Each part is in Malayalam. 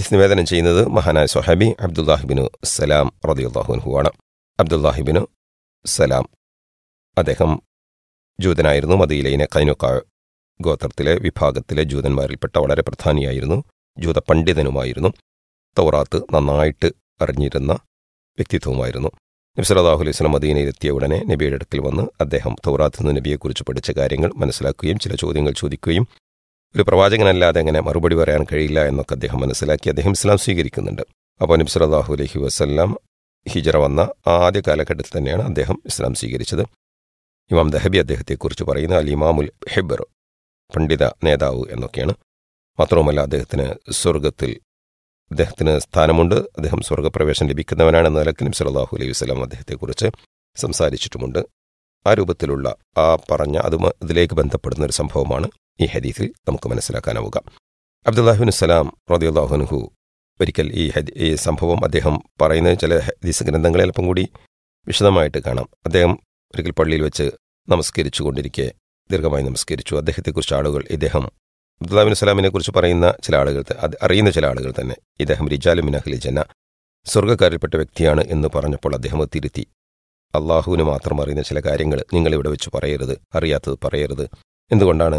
ഹദീസ് നിവേദനം ചെയ്യുന്നത് മഹാനായ സ്വഹാബി അബ്ദുല്ലാഹിബിനു സലാം റതിയുല്ലാഹുൻഹു ആണ് അബ്ദുല്ലാഹിബിനു സലാം അദ്ദേഹം ജൂതനായിരുന്നു മദീലയിലെ കൈനുക്കാ ഗോത്രത്തിലെ വിഭാഗത്തിലെ ജൂതന്മാരിൽപ്പെട്ട വളരെ പ്രധാനിയായിരുന്നു ജൂത പണ്ഡിതനുമായിരുന്നു തൗറാത്ത് നന്നായിട്ട് അറിഞ്ഞിരുന്ന വ്യക്തിത്വമായിരുന്നു നബി സല്ലല്ലാഹു അലൈഹി വസല്ലം മദീനയിലെത്തിയ ഉടനെ നബിയുടെ അടുക്കൽ വന്ന് അദ്ദേഹം തൗറാത്ത് നിന്ന് നബിയെക്കുറിച്ച് പഠിച്ച കാര്യങ്ങൾ മനസ്സിലാക്കുകയും ചില ചോദ്യങ്ങൾ ചോദിക്കുകയും ഒരു പ്രവാചകനല്ലാതെ അങ്ങനെ മറുപടി പറയാൻ കഴിയില്ല എന്നൊക്കെ അദ്ദേഹം മനസ്സിലാക്കി അദ്ദേഹം ഇസ്ലാം സ്വീകരിക്കുന്നുണ്ട് അപ്പോൾ നബി സല്ലല്ലാഹു അലൈഹി വസല്ലം ഹിജറ വന്ന ആദ്യ കാലഘട്ടത്തിൽ തന്നെയാണ് അദ്ദേഹം ഇസ്ലാം സ്വീകരിച്ചത് ഇമാം ദഹബി അദ്ദേഹത്തെക്കുറിച്ച് പറയുന്ന അൽ ഇമാമുൽ ഹെബർ പണ്ഡിത നേതാവ് എന്നൊക്കെയാണ് മാത്രവുമല്ല അദ്ദേഹത്തിന് സ്വർഗത്തിൽ അദ്ദേഹത്തിന് സ്ഥാനമുണ്ട് അദ്ദേഹം സ്വർഗപ്രവേശനം ലഭിക്കുന്നവനാണെന്ന നിലക്ക് നബി സല്ലല്ലാഹു അലൈഹി വസല്ലം അദ്ദേഹത്തെക്കുറിച്ച് സംസാരിച്ചിട്ടുമുണ്ട് ആ രൂപത്തിലുള്ള ആ പറഞ്ഞ അത് ഇതിലേക്ക് ബന്ധപ്പെടുന്ന ഒരു സംഭവമാണ് ഈ ഹദീസിൽ നമുക്ക് മനസ്സിലാക്കാനാവുക അബ്ദുല്ലാഹിബിൻ സലാം റദിയുല്ലാഹുനുഹു ഒരിക്കൽ ഈ ഹദി ഈ സംഭവം അദ്ദേഹം പറയുന്ന ചില ഹദീസ് ഗ്രന്ഥങ്ങളിൽ അല്പം കൂടി വിശദമായിട്ട് കാണാം അദ്ദേഹം ഒരിക്കൽ പള്ളിയിൽ വെച്ച് നമസ്കരിച്ചു കൊണ്ടിരിക്കെ ദീർഘമായി നമസ്കരിച്ചു അദ്ദേഹത്തെക്കുറിച്ച് ആളുകൾ ഇദ്ദേഹം അബ്ദുല്ലാബിൻ സലാമിനെ കുറിച്ച് പറയുന്ന ചില ആളുകൾ അത് അറിയുന്ന ചില ആളുകൾ തന്നെ ഇദ്ദേഹം റിജാലുമിൻ അഹ്ലി ജന്ന സ്വർഗ്ഗക്കാരിൽപ്പെട്ട വ്യക്തിയാണ് എന്ന് പറഞ്ഞപ്പോൾ അദ്ദേഹം തിരുത്തി അള്ളാഹുവിന് മാത്രം അറിയുന്ന ചില കാര്യങ്ങൾ നിങ്ങൾ ഇവിടെ വെച്ച് പറയരുത് അറിയാത്തത് പറയരുത് എന്തുകൊണ്ടാണ്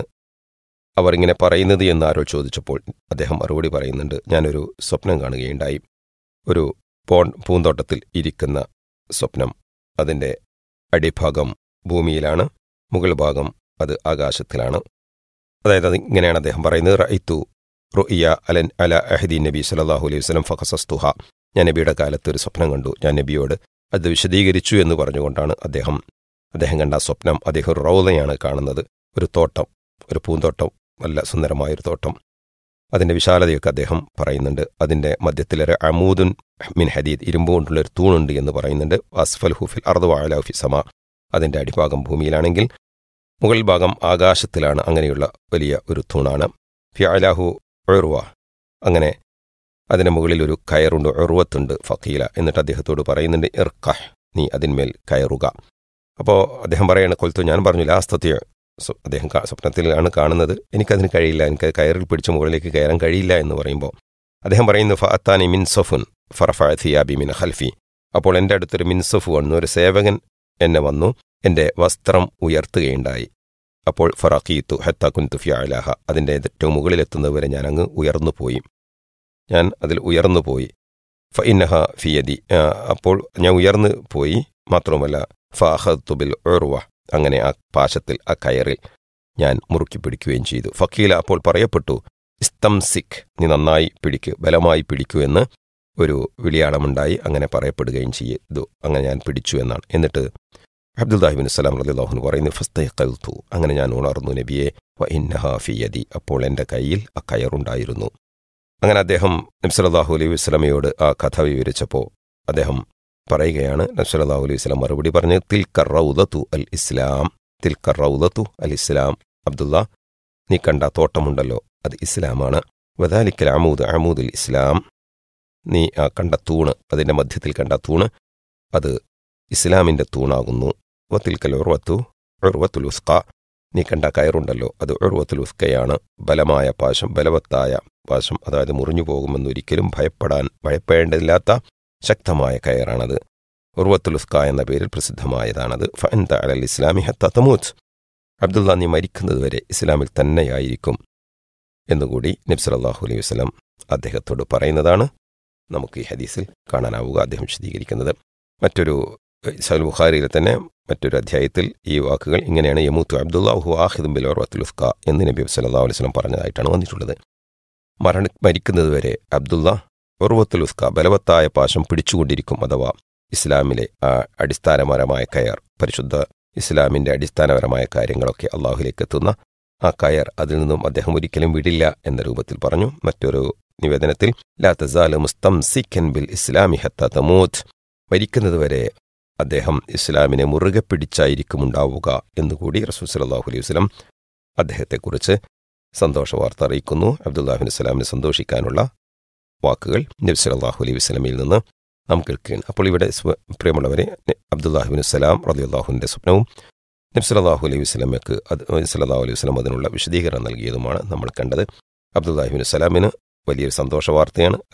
അവർ ഇങ്ങനെ പറയുന്നത് എന്ന് ആരോ ചോദിച്ചപ്പോൾ അദ്ദേഹം മറുപടി പറയുന്നുണ്ട് ഞാനൊരു സ്വപ്നം കാണുകയുണ്ടായി ഒരു പോൺ പൂന്തോട്ടത്തിൽ ഇരിക്കുന്ന സ്വപ്നം അതിൻ്റെ അടിഭാഗം ഭൂമിയിലാണ് മുകൾ ഭാഗം അത് ആകാശത്തിലാണ് അതായത് അത് ഇങ്ങനെയാണ് അദ്ദേഹം പറയുന്നത് റൈത്തു റുഇയ അലൻ അല അഹദീൻ നബി സലാഹു അലൈഹി വസ്ലം ഫഖസസ്തുഹ ഞാൻ നബിയുടെ കാലത്ത് ഒരു സ്വപ്നം കണ്ടു ഞാൻ നബിയോട് അത് വിശദീകരിച്ചു എന്ന് പറഞ്ഞുകൊണ്ടാണ് അദ്ദേഹം അദ്ദേഹം കണ്ട സ്വപ്നം അദ്ദേഹം ഒരു റൗലയാണ് കാണുന്നത് ഒരു തോട്ടം ഒരു പൂന്തോട്ടം നല്ല സുന്ദരമായൊരു തോട്ടം അതിൻ്റെ വിശാലതയൊക്കെ അദ്ദേഹം പറയുന്നുണ്ട് അതിൻ്റെ മധ്യത്തിലൊരു അമൂദുൻ മിൻ ഹദീദ് ഇരുമ്പ് കൊണ്ടുള്ള ഒരു തൂണുണ്ട് എന്ന് പറയുന്നുണ്ട് അസ്ഫൽ ഹുഫിൽ അർദ് വാലാഫി സമ അതിൻ്റെ അടിഭാഗം ഭൂമിയിലാണെങ്കിൽ മുകൾ ഭാഗം ആകാശത്തിലാണ് അങ്ങനെയുള്ള വലിയ ഒരു തൂണാണ് ഫിയാലാഹു ഒഴുവ അങ്ങനെ അതിന് മുകളിൽ ഒരു കയറുണ്ട് ഒഴുവത്തുണ്ട് ഫക്കീല എന്നിട്ട് അദ്ദേഹത്തോട് പറയുന്നുണ്ട് ഇർക്കഹ് നീ അതിന്മേൽ കയറുക അപ്പോൾ അദ്ദേഹം പറയാണ് കൊൽത്തു ഞാൻ പറഞ്ഞു ലാസ്തത്യ അദ്ദേഹം സ്വപ്നത്തിലാണ് കാണുന്നത് എനിക്കതിന് കഴിയില്ല എനിക്ക് കയറിൽ പിടിച്ച് മുകളിലേക്ക് കയറാൻ കഴിയില്ല എന്ന് പറയുമ്പോൾ അദ്ദേഹം പറയുന്നു ഫഅത്താനി മിൻസഫുൻ ഫറഫിയാബി മിൻ ഹൽഫി അപ്പോൾ എൻ്റെ അടുത്തൊരു മിൻസഫ് വന്നു ഒരു സേവകൻ എന്നെ വന്നു എൻ്റെ വസ്ത്രം ഉയർത്തുകയുണ്ടായി അപ്പോൾ ഫറഖീത്തു ഹത്ത കുൻതുഫി അലാഹ അതിൻ്റെ ഏറ്റവും മുകളിലെത്തുന്നതുവരെ ഞാൻ അങ്ങ് ഉയർന്നു പോയി ഞാൻ അതിൽ ഉയർന്നു പോയി ഫ ഇന്നഹ ഫിയദി അപ്പോൾ ഞാൻ ഉയർന്നു പോയി മാത്രവുമല്ല ഫഹത്തുബിൽ ഉർവ അങ്ങനെ ആ പാശത്തിൽ ആ കയറിൽ ഞാൻ മുറുക്കി പിടിക്കുകയും ചെയ്തു ഫക്കീല അപ്പോൾ പറയപ്പെട്ടു ഇസ്തംസിക് നീ നന്നായി പിടിക്കൂ ബലമായി പിടിക്കൂ എന്ന് ഒരു വിളിയാളമുണ്ടായി അങ്ങനെ പറയപ്പെടുകയും ചെയ്തു അങ്ങനെ ഞാൻ പിടിച്ചു എന്നാണ് എന്നിട്ട് അബ്ദുല്ലാഹിബിൻ സലാം റലിള്ളാഹുന് പറയുന്നു ഫസ്തു അങ്ങനെ ഞാൻ ഉണർന്നു നബിയെ വ ഇന്നഹ ഫിയദി അപ്പോൾ എൻ്റെ കയ്യിൽ ആ കയറുണ്ടായിരുന്നു അങ്ങനെ അദ്ദേഹം നബ്സലാഹു അലൈഹി വസ്ലമയോട് ആ കഥ വിവരിച്ചപ്പോൾ അദ്ദേഹം പറയുകയാണ് നബ്സലാഹു അലൈഹി വസ്ലം മറുപടി പറഞ്ഞ് തിൽക്കർ റൗദത്തു അൽ ഇസ്ലാം തിൽക്കർ റൗദത്തു അൽ ഇസ്ലാം അബ്ദുള്ള നീ കണ്ട തോട്ടമുണ്ടല്ലോ അത് ഇസ്ലാമാണ് വദാലിക്കൽ അമൂദ് അമൂദുൽ ഇസ്ലാം നീ ആ കണ്ട തൂണ് അതിൻ്റെ മധ്യത്തിൽ കണ്ട തൂണ് അത് ഇസ്ലാമിൻ്റെ തൂണാകുന്നു വത്തിൽക്കൽ ഉർവത്തു ഉർവത്തുൽ ഉസ്ക നീ കണ്ട കയറുണ്ടല്ലോ അത് ഉർവത്തുൽ ഉസ്കയാണ് ബലമായ പാശം ബലവത്തായ പാശം അതായത് മുറിഞ്ഞു പോകുമെന്നൊരിക്കലും ഭയപ്പെടാൻ ഭയപ്പെടേണ്ടതില്ലാത്ത ശക്തമായ കയറാണത് ഉർവത്തുൽ ഉസ്ക എന്ന പേരിൽ പ്രസിദ്ധമായതാണത് ഫൻത അലൽ ഇസ്ലാമി ഹത്ത തമൂത്ത് അബ്ദുള്ള നീ മരിക്കുന്നതുവരെ ഇസ്ലാമിൽ തന്നെയായിരിക്കും എന്നുകൂടി നബ്സലല്ലാഹു അലൈഹി വസ്ലം അദ്ദേഹത്തോട് പറയുന്നതാണ് നമുക്ക് ഈ ഹദീസിൽ കാണാനാവുക അദ്ദേഹം വിശദീകരിക്കുന്നത് മറ്റൊരു സഹൽ ബുഖാരിയിൽ തന്നെ മറ്റൊരു അധ്യായത്തിൽ ഈ വാക്കുകൾ ഇങ്ങനെയാണ് യമൂത്തു അബ്ദുല്ലാഹു ആഹിദും ബിലോർവത്തുൽ ഉസ്ക എന്ന് നബി സല്ലാ അലൈഹി സ്വലം പറഞ്ഞതായിട്ടാണ് വന്നിട്ടുള്ളത് മരണ മരിക്കുന്നതുവരെ അബ്ദുള്ള ഉർവത്തുൽ ഉസ്ക ബലവത്തായ പാശം പിടിച്ചുകൊണ്ടിരിക്കും അഥവാ ഇസ്ലാമിലെ ആ അടിസ്ഥാനപരമായ കയർ പരിശുദ്ധ ഇസ്ലാമിൻ്റെ അടിസ്ഥാനപരമായ കാര്യങ്ങളൊക്കെ അള്ളാഹുലേക്ക് എത്തുന്ന ആ കയർ അതിൽ നിന്നും അദ്ദേഹം ഒരിക്കലും വിടില്ല എന്ന രൂപത്തിൽ പറഞ്ഞു മറ്റൊരു നിവേദനത്തിൽ ലാ തസാല മുസ്തം സിഖൻ ബിൽ ഇസ്ലാമി ഹത്ത തമൂത്ത് മരിക്കുന്നതുവരെ അദ്ദേഹം ഇസ്ലാമിനെ മുറുകെ പിടിച്ചായിരിക്കും ഉണ്ടാവുക എന്നുകൂടി റസൂൽ സലാഹു അലൈഹി വസ്ലം അദ്ദേഹത്തെക്കുറിച്ച് സന്തോഷ വാർത്ത അറിയിക്കുന്നു അബ്ദുല്ലാഹിബിൻ ഇസ്ലാമിനെ സന്തോഷിക്കാനുള്ള വാക്കുകൾ നബി സലാഹു അലൈഹി വസ്ലമിൽ നിന്ന് നാം കേൾക്കുകയാണ് അപ്പോൾ ഇവിടെ പ്രിയമുള്ളവരെ അബ്ദുല്ലാഹിബിൻ സലാം റലിയുല്ലാഹുവിൻ്റെ സ്വപ്നവും നബി സലാഹു അലൈഹി വസ്ലമക്ക് അത് സലാഹു അലൈഹി വസ്ലം അതിനുള്ള വിശദീകരണം നൽകിയതുമാണ് നമ്മൾ കണ്ടത് അബ്ദുല്ലാഹിബിൻ സലാമിന് വലിയൊരു സന്തോഷ വാർത്തയാണ്